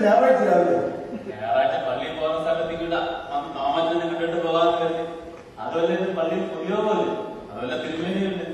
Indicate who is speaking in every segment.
Speaker 1: ഞായറാഴ്ച രാവിലെ
Speaker 2: ഞായറാഴ്ച പള്ളിയിൽ പോകുന്ന സ്ഥലത്തേക്ക് വിടാം മാമച്ചനെ കണ്ടിട്ട് പോകാന്ന് കരുതി അതുമല്ല ഇത് പള്ളിയിൽ പുതിയോ പോലെ അതുമല്ല തിരുമേനിയുണ്ട്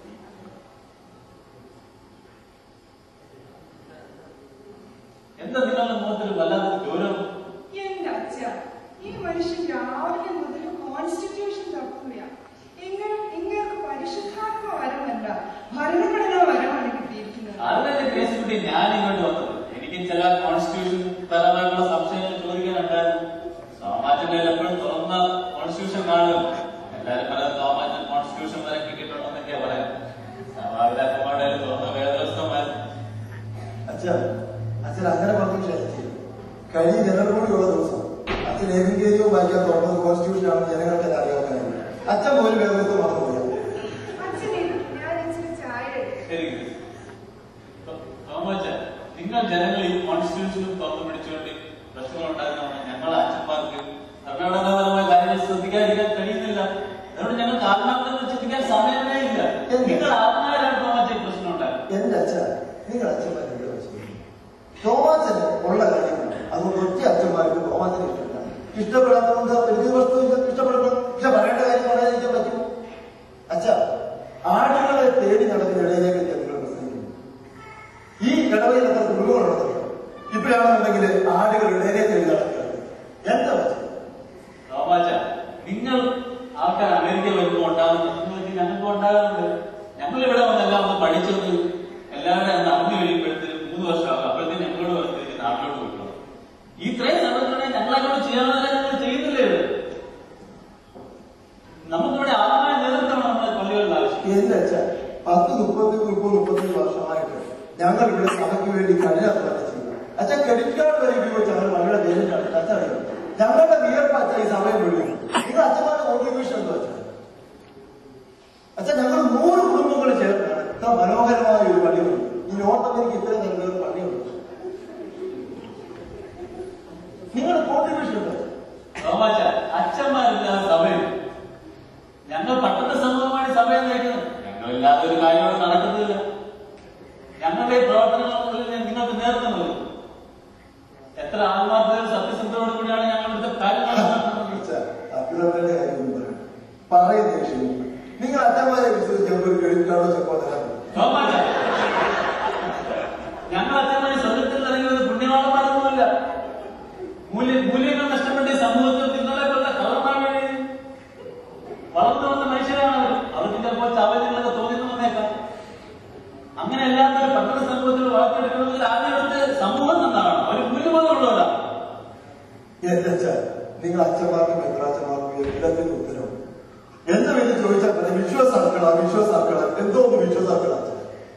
Speaker 2: എന്താ നിങ്ങളുടെ മുഖത്തിൽ വല്ലാത്ത ഗൗരവം
Speaker 3: എന്റെ അച്ഛ ഈ മനുഷ്യൻ രാവിലെ മുതൽ കോൺസ്റ്റിറ്റ്യൂഷൻ തപ്പുകയാ ഇങ്ങനെ ഇങ്ങനെ പരിശുദ്ധാത്മ വരമല്ല ഭരണഘടനാ വരമാണ് കിട്ടിയിരിക്കുന്നത്
Speaker 2: അതിന്റെ കേസ് കൂടി ഞാൻ ഇങ്ങോട്ട് വന്നത് എനിക്ക് ചില കോൺസ്റ്റിറ്റ്യൂഷൻ പരമായിട്ടുള്ള സംശയങ്ങൾ ചോദിക്കാനുണ്ടായിരുന്നു സോമാച്ചന്റെ എപ്പോഴും തുറന്ന കോൺസ്റ്റിറ്റ്യൂഷൻ കാണുമല്ലോ എല്ലാരും പറയാം സോമാച്ചൻ കോൺസ്റ്റിറ്റ്യൂഷൻ വരെ കിട്ടിയിട്ടുണ്ടെന്നൊക്കെയാ പറയാം സഭാപിതാക്കന്മാരുടെ കയ്യിൽ തുറന്ന വേദവസ്തമായിരുന്നു
Speaker 1: അച്ഛൻ അച്ഛൻ അങ്ങനെ പറഞ്ഞു ശരിക്കും കഴിഞ്ഞ ജനറൽ കൂടിയുള്ള ദിവസം അച്ഛൻ ഏതെങ്കിലും വായിക്കാൻ തുറന്നത് കോൺസ്റ്റിറ്റ്യൂഷൻ ആണെന്ന് ജനങ്ങൾക്ക് അറിയാവുന്ന കാര്യം അച്ഛൻ പോലും വേദനത്തെ മറന്നുപോയി
Speaker 3: അച്ഛൻ ഞാൻ ഇച്ചിരി ചായ എടുക്കാം.
Speaker 2: ശരി സോമാച്ചൻ നിങ്ങൾ ജനങ്ങൾ ഈ കോൺസ്റ്റിറ്റ്യൂഷനും തുറന്നു പിടിച്ചുകൊണ്ട് പ്രശ്നങ്ങൾ ഉണ്ടാകുന്നതാണ് ഞങ്ങളെ അച്ഛന്മാർക്ക് ഭരണഘടനാപരമായ കാര്യങ്ങൾ ശ്രദ്ധിക്കാതിരിക്കാൻ കഴിയുന്നില്ല അതുകൊണ്ട് ഞങ്ങൾക്ക് ആത്മാർത്ഥം ചിന്തിക്കാൻ സമയമേ ഇല്ല നിങ്ങൾ ആത്മാരാണ് സോമാച്ചൻ പ്രശ്നം ഉണ്ടാകുന്നത്
Speaker 1: എന്റെ അച്ഛൻ നിങ്ങൾ അച്ഛന്മാരെ ഇവിടെ വെച്ചു തോമാച്ചന് ഉള്ള കാര്യമാണ് അതുകൊണ്ട് ഒറ്റ അച്ഛന്മാർക്ക് തോമാച്ചന് ഇഷ്ടമില്ല ഇഷ്ടപ്പെടാത്തതുകൊണ്ട് വലിയ പ്രശ്നമില്ല ഇഷ്ടപ്പെടുന്നു പക്ഷെ പറയേണ്ട കാര്യം പറയാതിരിക്കാൻ പറ്റുമോ അച്ഛ ആടുകളെ തേടി നടക്കുന്ന ഇടയിലേക്ക് നിങ്ങൾ പ്രസംഗിക്കുന്നു ഈ ഇടവയിൽ എത്ര മൃഗങ്ങളുണ്ടല്ലോ ഇപ്പോഴാണെന്നുണ്ടെങ്കിൽ ആടുകൾ ഇടയിലെ തേടി നടക്കുകയാണ് എന്താ പറ്റും
Speaker 2: സോമാച്ച നിങ്ങൾ ആൾക്കാർ അമേരിക്ക വരുമ്പോൾ ഉണ്ടാകുന്ന പ്രശ്നങ്ങൾ ഞങ്ങൾക്ക് ഉണ്ടാകാറുണ്ട് ഞങ്ങൾ ഇവിടെ വന്നെല്ലാം ഒന്ന് പഠിച്ചത് എല്ലാവരും അന്ന് അറിഞ്ഞു കഴിയുമ്പോഴത്തേക്ക് മൂന്ന് വർഷമാകും അപ്പോഴത്തേക്ക് ഞങ്ങളോട് വന്നിട്ട് നാട്ടിലോട്ട് പോയിട്ടോ ഇത്രയും സമയത്തോടെ ഞങ്ങളോട് ചെയ്യാനുള്ള ഞങ്ങൾ ചെയ്യുന്നില്ലേ ഇത്? നമുക്കിവിടെ ആത്മായ നേതൃത്വമാണ് നമ്മുടെ പള്ളികളിൽ ആവശ്യം
Speaker 1: എന്റെ അച്ഛ പത്ത് മുപ്പത്തി മുപ്പത് മുപ്പത്തഞ്ച് വർഷമായിട്ട് ഞങ്ങൾ ഇവിടെ സഭയ്ക്ക് വേണ്ടി കഠിനാധ്വാനം ചെയ്യുന്നു അച്ഛൻ ക്രെഡിറ്റ് കാർഡ് വരെ ഉപയോഗിച്ച് ഞങ്ങൾ മകളുടെ പേരിലാണ് അച്ഛൻ അറിയാം ഞങ്ങളുടെ വിയർപ്പ് അച്ഛൻ ഈ സഭയെ മുഴുവൻ നിങ്ങൾ അച്ഛന്മാരുടെ കോൺട്രിബ്യൂഷൻ എന്തോ അച്ഛൻ അച്ഛൻ ഞങ്ങൾ നൂറ് കുടുംബങ്ങൾ ചേർന്നാണ് ഇത്ര മനോഹരമായ ഒരു പള്ളിയുണ്ട് ഈ നോർത്ത് അമേരിക്ക ഇത്രയും നല്ലൊരു പള്ളിയുണ്ട് നിങ്ങളുടെ കോൺട്രിബ്യൂഷൻ എന്തോ
Speaker 2: സോമാച്ച അച്ഛന്മാരില്ലാതെ സഭയും ഞങ്ങൾ പട്ടണ സമൂഹമാണ് സഭയെ നയിക്കുന്നത് ഞങ്ങളില്ലാതെ ഒരു കാര്യം ഇവിടെ നടക്കുന്നില്ല ഞങ്ങളുടെ ഈ പ്രവർത്തനങ്ങളിൽ നിങ്ങൾക്ക് നേതൃത്വം നൽകും എത്ര ആത്മാർത്ഥതയും സത്യസന്ധതയോടും കൂടിയാണ് ഞങ്ങൾ ഇവിടുത്തെ കാര്യങ്ങൾ നടത്തുന്നത്
Speaker 1: അഭിനവന്റെ കാര്യം പറയും പറയുന്ന വിഷയം നിങ്ങൾ അച്ഛന്മാരെ വിശ്വസിച്ച് ഞങ്ങൾക്ക് ഒരു ക്രെഡിറ്റ് കാർഡോ ചെക്കോ തരാൻ
Speaker 2: സോമാച്ച ഞങ്ങൾ അച്ഛന്മാരെ സ്വർഗത്തിൽ ഇറങ്ങിയത് പുണ്യവാളന്മാരൊന്നുമല്ല മൂല്യ മൂല്യങ്ങൾ നഷ്ടപ്പെട്ട ഈ സമൂഹത്തിൽ നിങ്ങളെ പോലെ കള്ളന്മാർ വളർന്നു വന്ന മനുഷ്യരാണ് അവർ. അവർക്ക് ചിലപ്പോൾ ചവലുകളൊക്കെ തോന്നുന്നു വന്നേക്കാം അങ്ങനെ അല്ലാത്ത ഒരു പട്ടണ സമൂഹത്തിൽ വളർത്തിയെടുക്കണമെങ്കിൽ ആദ്യം അവിടുത്തെ സമൂഹം നന്നാവണം അവർ മൂല്യബോധമുള്ളവരാണ്
Speaker 1: എന്റെ അച്ഛൻ നിങ്ങൾ അച്ഛന്മാർക്കും എത്രാച്ചന്മാർക്കും എല്ലാത്തിനും ഉത്തരവ് എന്ത് വേണ്ടി ചോദിച്ചാൽ പറയാം വിശ്വാസാക്കളാ വിശ്വാസാക്കളാ എന്തോ ഒന്ന് വിശ്വാസാക്കളാ അച്ഛൻ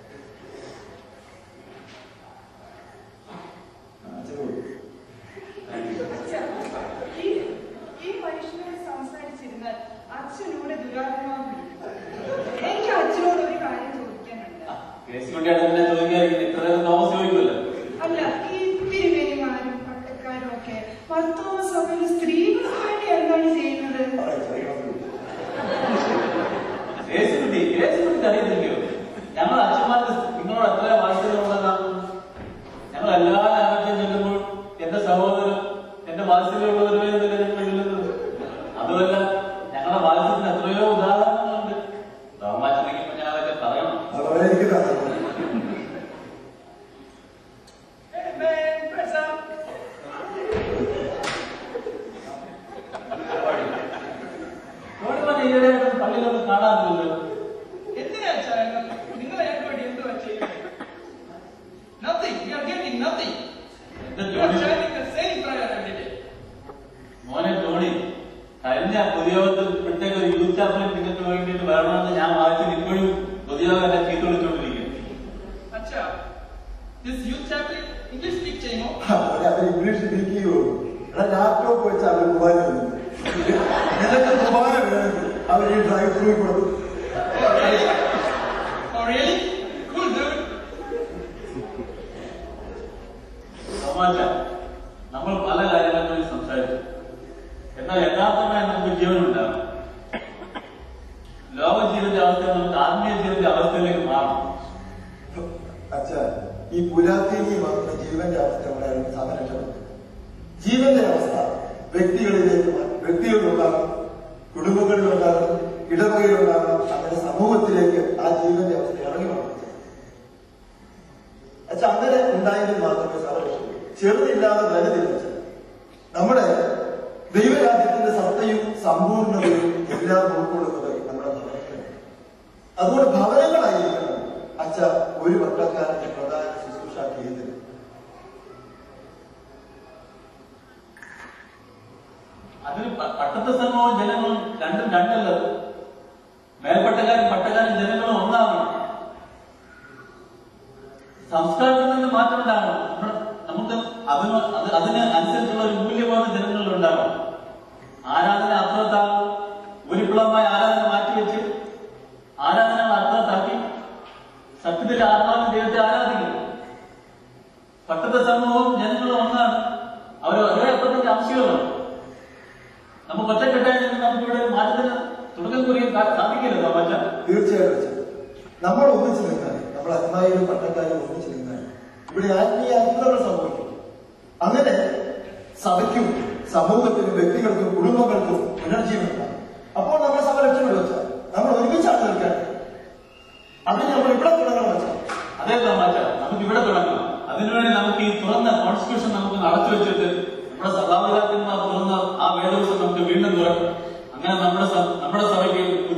Speaker 1: അച്ഛനോട്
Speaker 3: അച്ഛാ, ഈ ഈ മനുഷ്യനോട് സംസാരിച്ചിരുന്നാൽ അച്ഛനൂടെ ദുരാത്മാവ് പിടിക്കും. എനിക്ക് അച്ഛനോട് ഒരു കാര്യം ചോദിക്കാനുണ്ട്
Speaker 2: കേസ് കുട്ടിയാണ് എന്നെ ചോദിക്കാതിരിക്കുന്നത് ഇത്രയും തോമസ് ചോദിക്കുമല്ലോ
Speaker 3: അല്ല ഈ തിരുമേനിമാരും പട്ടക്കാരും ഒക്കെ പത്തോമ സഭയിൽ സ്ത്രീകൾക്ക് വേണ്ടി എന്താണ് ചെയ്യുന്നത്
Speaker 1: പറയാം ചെറിയ
Speaker 2: കേസ് കുട്ടി കേസ് കുട്ടി അറിയത്തില്ലയോ ഞങ്ങൾ അച്ഛന്മാർക്ക് നിങ്ങളോട് എത്ര വാത്സല്യമുള്ളതാണ് ഞങ്ങൾ എല്ലാ ഞായറാഴ്ചയും ചെല്ലുമ്പോൾ എന്റെ സഹോദരൻ എന്റെ വാത്സല്യമുള്ളവരെ എന്നൊക്കെ ഞങ്ങൾ ചെല്ലുന്നത് അതുമല്ല ഞങ്ങളുടെ വാത്സല്യത്തിന് എത്രയോ ഉദാഹരണങ്ങളുണ്ട് തോമാച്ചനെങ്കിൽ ഞാൻ അതൊക്കെ പറയണം
Speaker 1: അത് പറയാതിരിക്കുന്നതാണ്
Speaker 2: തോണിപ്പൻ ഈയിടെ പള്ളിയിലൊന്നും കാണാറില്ലല്ലോ
Speaker 4: എന്തിനാ അച്ഛാ നിങ്ങൾ ഞങ്ങൾക്ക് വേണ്ടി എന്തുവാ ചെയ്യുന്നത് Nothing. We are getting nothing.
Speaker 2: എന്റെ
Speaker 4: You are
Speaker 2: ജോലി
Speaker 4: chanting the same prayer every day.
Speaker 2: മോനെ ടോണി കഴിഞ്ഞ പൊതുയോഗത്തിൽ പ്രത്യേക ഒരു യൂത്ത് ചാപ്പലിൽ നിങ്ങൾക്ക് വേണ്ടിയിട്ട് വരണമെന്ന് ഞാൻ വായിച്ചത് ഇപ്പോഴും പൊതുയോഗം എന്നെ ചീത്ത വിളിച്ചുകൊണ്ടിരിക്കും
Speaker 4: Acha, this youth chaplain, English speak ചെയ്യുമോ
Speaker 1: അവരെ അവർ ഇംഗ്ലീഷ് സ്പീക്കുകയോ എടാ ലാപ്ടോപ്പ് വെച്ച് അവർ കുമാരി വന്നു നിനക്ക് കുമാര വേണമെങ്കിൽ അവർ ഈ ഡ്രൈവ് ത്രൂ കൊടുത്തു
Speaker 4: Oh, really? Oh, really? Cool, dude.
Speaker 2: തമാശ നമ്മൾ പല കാര്യങ്ങളെക്കുറിച്ച് സംസാരിച്ചു എന്നാൽ യഥാർത്ഥമായി നമുക്ക് ജീവനുണ്ടാകും ലോക ജീവിത അവസ്ഥ നമുക്ക് ആത്മീയ ജീവിത അവസ്ഥയിലേക്ക് മാറും
Speaker 1: അച്ഛാ ഈ പുരാതേനി മാത്രം ജീവന്റെ അവസ്ഥ ഉണ്ടായിരുന്നു സഭ രക്ഷപ്പെട്ടു ജീവന്റെ അവസ്ഥ വ്യക്തികളിലേക്ക് മാ- വ്യക്തികളിലുണ്ടാകും കുടുംബങ്ങളിലുണ്ടാകും ഇടവകയിലുണ്ടാകും അങ്ങനെ സമൂഹത്തിലേക്ക് ആ ജീവന്റെ അവസ്ഥ ഇറങ്ങി വന്നു അച്ഛാ അങ്ങനെ ഉണ്ടായെങ്കിൽ മാത്രമേ സഭ രക്ഷപ്പെട്ടു ചെറുതില്ലാതെ വലുതില്ല നമ്മുടെ ദൈവരാജ്യത്തിന്റെ സത്തയും സമ്പൂർണ്ണതയും എല്ലാം ഉൾക്കൊള്ളുന്നത് നമ്മുടെ ഭവനങ്ങളാണ് അതുകൊണ്ട് ഭവനങ്ങളായിരിക്കണം അച്ഛ ഒരു പട്ടക്കാരന്റെ പ്രധാന ശുശ്രൂഷ കേന്ദ്രം
Speaker 2: അതിന് പ- പട്ടത്തെ സംഘവും ജനങ്ങളും രണ്ടും രണ്ടല്ലത് മേൽപ്പട്ടക്കാരും പട്ടക്കാരും ജനങ്ങളും ഒന്നാകണം സംസ്കാരത്തിൽ നിന്ന് മാറ്റം ഉണ്ടാകണം നമ്മുടെ- നമുക്ക് അതിന് അത് അതിന് അനുസരിച്ചുള്ള ഒരു മൂല്യബോധം ജനങ്ങളിൽ ഉണ്ടാകണം ആരാധന അർത്ഥത്താകും ഒരു വിപ്ലവമായ ആരാധന മാറ്റിവെച്ച് ആരാധനകൾ അർത്ഥത്താക്കി സത്യത്തിന്റെ ആത്മാവിന് ദൈവത്തെ ആരാധിക്കുന്നു പട്ടത്തെ സമൂഹവും ജനങ്ങളും ഒന്നാണ് അവർ ഒരേ അർത്ഥത്തിന്റെ അംശങ്ങളാണ് നമുക്ക് ഒറ്റക്കെട്ടായി നിന്ന് നമുക്കിവിടെ മാറ്റത്തിന് തുടക്കം കുറിയാൻ സാ- സാധിക്കില്ല മാറ്റ
Speaker 1: തീർച്ചയായിട്ടും അച്ഛാ. നമ്മൾ ഒന്നിച്ചു നിന്നാൽ നമ്മൾ അത്മായിലും പട്ടക്കാരും ഒന്നിച്ചു നിന്നാൽ ഇവിടെ ആത്മീയ അത്ഭുതങ്ങൾ സംഭവിക്കും അങ്ങനെ സഭയ്ക്കും സമൂഹത്തിനും വ്യക്തികൾക്കും കുടുംബങ്ങൾക്കും പുനർജീവൻ ഉണ്ടാകും അപ്പോൾ നമ്മുടെ സഭ രക്ഷപ്പെടും വെച്ചാൽ നമ്മൾ ഒരുമിച്ചാണ് നിൽക്കാൻ അതിന് നമ്മൾ ഇവിടെ തുടങ്ങണം വെച്ചാൽ
Speaker 2: അതേ മാറ്റ നമുക്ക് ഇവിടെ തുടങ്ങാം അതിനുവേണ്ടി നമുക്ക് ഈ തുറന്ന കോൺസ്റ്റിറ്റ്യൂഷൻ നമുക്ക് അടച്ചു വെച്ചിട്ട് നമ്മുടെ സഭാപിതാക്കന്മാർ തുറന്ന ആ വേദവസം നമുക്ക് വീണ്ടും തുറക്കും അങ്ങനെ നമ്മുടെ സ- നമ്മുടെ സഭയ്ക്ക്